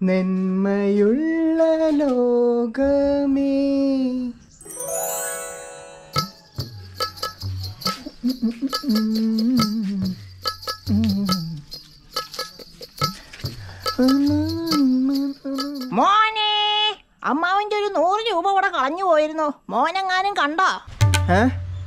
നന്മയുള്ള ലോകമേ മോനെ അമ്മാവിന്റെ ഒരു നൂറ് രൂപ കൂടെ കളഞ്ഞു പോയിരുന്നു മോനെങ്ങാനും കണ്ടോ ഏ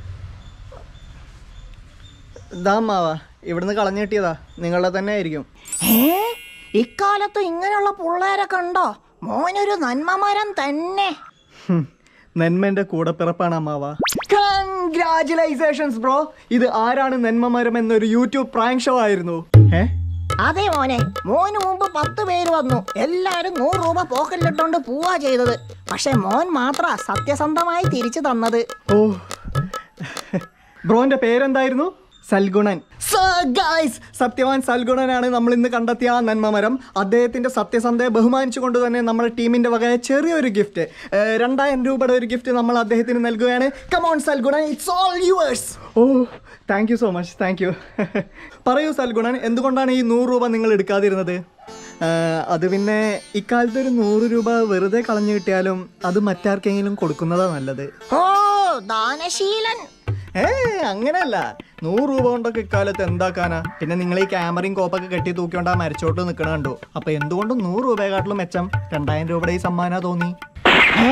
ദാമാവാ ഇവിടുന്ന് കളഞ്ഞു കിട്ടിയതാ നിങ്ങളെ തന്നെ ആയിരിക്കും ഏ ഇക്കാലത്ത് ഇങ്ങനെയുള്ള പിള്ളേരൊക്കെ ഉണ്ടോ മോനൊരു നന്മമരം തന്നെ ഹും, നന്മന്റെ കൂടപ്പിറപ്പാണ് അമ്മാവ കൺഗ്രാചുലേഷൻസ് ബ്രോ ഇത് ആരാണ് നന്മമരം എന്നൊരു യൂട്യൂബ് പ്രാങ്ക് ഷോ ആയിരുന്നു ഏ അതെ മോനെ മോന് മുമ്പ് പത്ത് പേര് വന്നു എല്ലാരും നൂറ് രൂപ പോക്കറ്റിലിട്ടോണ്ട് പോവാ ചെയ്തത് പക്ഷെ മോൻ മാത്ര സത്യസന്ധമായി തിരിച്ചു തന്നത് ഓ ബ്രോന്റെ പേരെന്തായിരുന്നു സൽഗുണൻ ഗായ്സ് സത്യവാൻ സൽഗുണനാണ് നമ്മൾ ഇന്ന് കണ്ടെത്തിയ ആ നന്മമരം അദ്ദേഹത്തിന്റെ സത്യസന്ധയെ ബഹുമാനിച്ചുകൊണ്ട് തന്നെ നമ്മുടെ ടീമിന്റെ വകയ ചെറിയൊരു ഗിഫ്റ്റ് രണ്ടായിരം രൂപയുടെ ഒരു ഗിഫ്റ്റ് നമ്മൾ അദ്ദേഹത്തിന് നൽകുകയാണ് come on Salgunan it's all yours oh thank you so much thank you പറയൂ സൽഗുണൻ എന്തുകൊണ്ടാണ് ഈ നൂറ് രൂപ നിങ്ങൾ എടുക്കാതിരുന്നത് ഏഹ്, അത് പിന്നെ ഇക്കാലത്ത് ഒരു നൂറ് രൂപ വെറുതെ കളഞ്ഞു കിട്ടിയാലും അത് മറ്റാർക്കെങ്കിലും കൊടുക്കുന്നതാ നല്ലത് ഓ ദാനശീലൻ ഏ അങ്ങനെയല്ല നൂറ് രൂപ കൊണ്ടൊക്കെ ഇക്കാലത്ത് എന്താക്കാനാ പിന്നെ നിങ്ങൾ ഈ ക്യാമറയും കോപ്പൊക്കെ കെട്ടി തൂക്കിക്കൊണ്ടാ മരിച്ചോട്ട് നിൽക്കണ കണ്ടു അപ്പൊ എന്തുകൊണ്ടും നൂറ് രൂപയെക്കാട്ടിലും മെച്ചം രണ്ടായിരം രൂപയുടെ ഈ സമ്മാന തോന്നി ഏ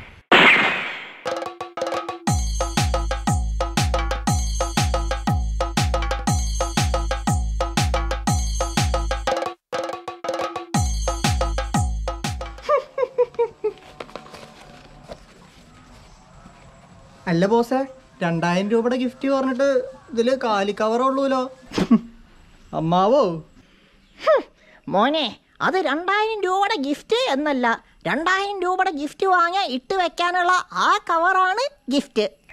അല്ല ബോസേ രണ്ടായിരം രൂപയുടെ ഗിഫ്റ്റ് പറഞ്ഞിട്ട് ഇതില് കാലി കവറുള്ളൂലോ അമ്മാവോ മോനെ അത് രണ്ടായിരം രൂപയുടെ ഗിഫ്റ്റ് എന്നല്ല രണ്ടായിരം രൂപയുടെ ഗിഫ്റ്റ് വാങ്ങിയ ഇട്ട് വെക്കാനുള്ള ആ കവറാണ് ഗിഫ്റ്റ്